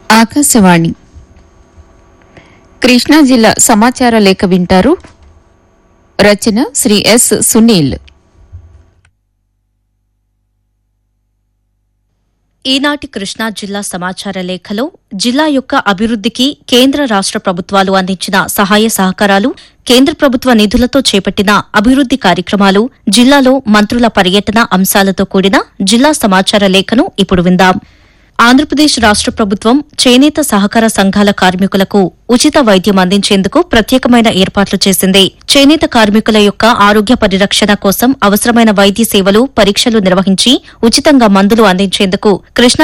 ఆకాశవాణి కృష్ణా జిల్లా సమాచార లేఖ వింటారు రచన శ్రీ ఎస్ సునీల్ ఈనాటి కృష్ణా జిల్లా సమాచార లేఖలో జిల్లా యొక్క అభివృద్దికి కేంద్ర రాష్ట ప్రభుత్వాలు అందించిన సహాయ సహకారాలు కేంద్ర ప్రభుత్వ నిధులతో చేపట్టిన అభివృద్ది కార్యక్రమాలు జిల్లాలో మంత్రుల పర్యటన అంశాలతో కూడిన జిల్లా సమాచార లేఖను ఇప్పుడు విందాం ఆంధ్రప్రదేశ్ రాష్ట ప్రభుత్వం చేనేత సహకార సంఘాల కార్మికులకు ఉచిత వైద్యం అందించేందుకు ప్రత్యేకమైన ఏర్పాట్లు చేసింది చేనేత కార్మికుల యొక్క ఆరోగ్య పరిరక్షణ కోసం అవసరమైన వైద్య సేవలు పరీక్షలు నిర్వహించి ఉచితంగా మందులు అందించేందుకు కృష్ణా